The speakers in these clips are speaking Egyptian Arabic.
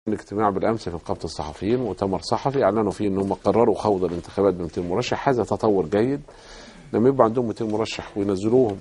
الاجتماع بالامس في نقابه الصحفيين مؤتمر صحفي اعلنوا فيه ان هم قرروا خوض الانتخابات ب 200 مرشح هذا تطور جيد لما يبقى عندهم 200 مرشح وينزلوهم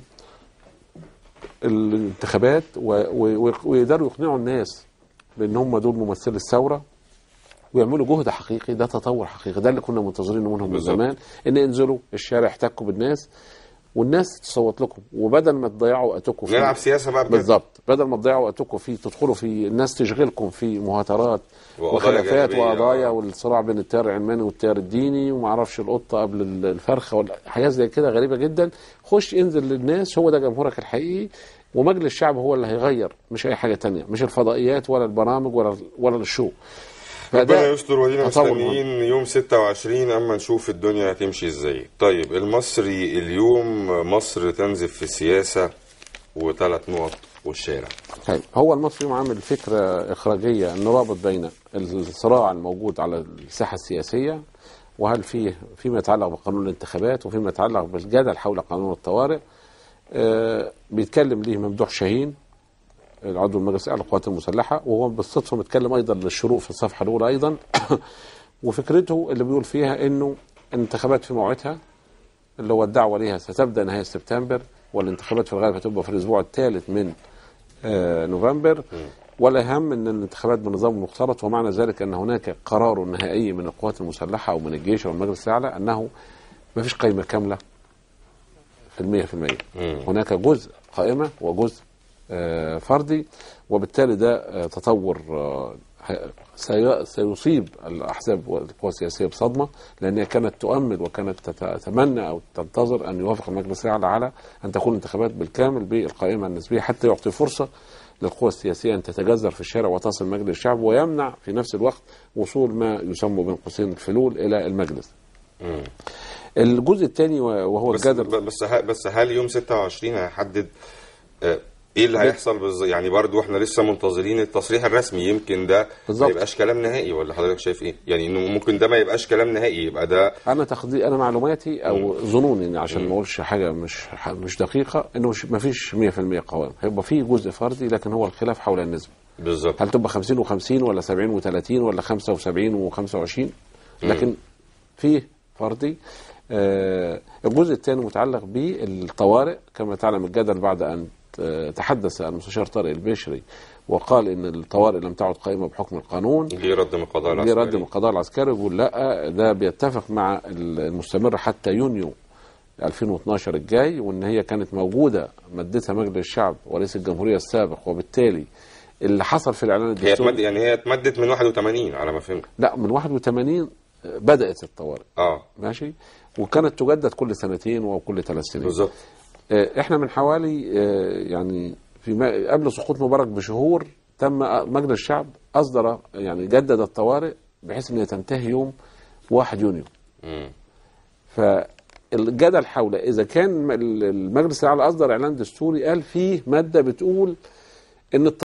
الانتخابات و- و- ويقدروا يقنعوا الناس بان هم دول ممثلي الثوره ويعملوا جهد حقيقي ده تطور حقيقي ده اللي كنا منتظرينه منهم من بالظبط. زمان ان ينزلوا الشارع يحتكوا بالناس والناس تصوت لكم وبدل ما تضيعوا وقتكم في نلعب سياسه بقى بجد بالظبط بدل ما تضيعوا وقتكم في تدخلوا في الناس تشغلكم في مهاترات وقضايا وخلافات جانبية. وقضايا والصراع بين التيار العلماني والتيار الديني وما اعرفش القطه قبل ال- الفرخه ولا حاجات زي كده غريبه جدا خش انزل للناس هو ده جمهورك الحقيقي ومجلس الشعب هو اللي هيغير مش اي حاجه تانية مش الفضائيات ولا البرامج ولا ولا الشو ربنا يستر ودينا تطور مستنيين يوم 26 اما نشوف الدنيا هتمشي ازاي طيب المصري اليوم مصر تنزف في السياسه وثلاث نقط والشارع طيب هو المصري عامل فكرة إخراجية أنه رابط بين الصراع الموجود على الساحة السياسية وهل فيه فيما يتعلق بقانون الانتخابات وفيما يتعلق بالجدل حول قانون الطوارئ آه، بيتكلم ليه ممدوح شاهين العضو المجلس الاعلى للقوات المسلحه وهو بالصدفه متكلم ايضا للشروق في الصفحه الاولى ايضا وفكرته اللي بيقول فيها انه الانتخابات في موعدها اللي هو الدعوه ليها ستبدا نهايه سبتمبر والانتخابات في الغالب هتبقى في الاسبوع الثالث من آه، نوفمبر ولا هم ان الانتخابات بنظام مختلط ومعنى ذلك ان هناك قرار نهائي من القوات المسلحه او من الجيش او المجلس الاعلى انه ما فيش قائمه كامله في المية في المية هناك جزء قائمة وجزء آه، فردي وبالتالي ده آه، تطور آه، ه- سي- سيصيب الأحزاب والقوى السياسية بصدمة لأنها كانت تؤمل وكانت تت- تتمنى أو تنتظر أن يوافق المجلس الأعلى على أن تكون الانتخابات بالكامل بالقائمة النسبية حتى يعطي فرصة للقوى السياسية أن تتجذر في الشارع وتصل مجلس الشعب ويمنع في نفس الوقت وصول ما يسمى بين قوسين الفلول إلى المجلس الجزء الثاني وهو بس الجدل بس ه- بس هل يوم 26 هيحدد آه، ايه اللي هيحصل بالظبط يعني برضو احنا لسه منتظرين التصريح الرسمي يمكن ده بالظبط. ما يبقاش كلام نهائي ولا حضرتك شايف ايه يعني انه ممكن ده ما يبقاش كلام نهائي يبقى ده انا تقدير انا معلوماتي او ظنوني إن عشان ما اقولش حاجه مش مش دقيقه انه مش ما فيش 100% قوام هيبقى في جزء فردي لكن هو الخلاف حول النسبه بالظبط هل تبقى 50 و50 ولا 70 و30 ولا 75 و25 لكن في فردي آه الجزء الثاني متعلق بالطوارئ كما تعلم الجدل بعد ان آه، تحدث المستشار طارق البشري وقال ان الطوارئ لم تعد قائمه بحكم القانون جه رد من القضاء جه العسكري رد من القضاء العسكري يقول لا ده بيتفق مع المستمر حتى يونيو 2012 الجاي وان هي كانت موجوده مدتها مجلس الشعب ورئيس الجمهوريه السابق وبالتالي اللي حصل في الاعلان هي الدستوري اتمد يعني هي اتمدت من 81 على ما فهمت لا من 81 بدات الطوارئ اه ماشي وكانت تجدد كل سنتين وكل ثلاث سنين بالظبط آه، احنا من حوالي آه، يعني في ما قبل سقوط مبارك بشهور تم مجلس الشعب اصدر يعني جدد الطوارئ بحيث ان هي تنتهي يوم 1 يونيو مم. فالجدل حول اذا كان المجلس الاعلى اصدر اعلان دستوري قال فيه ماده بتقول ان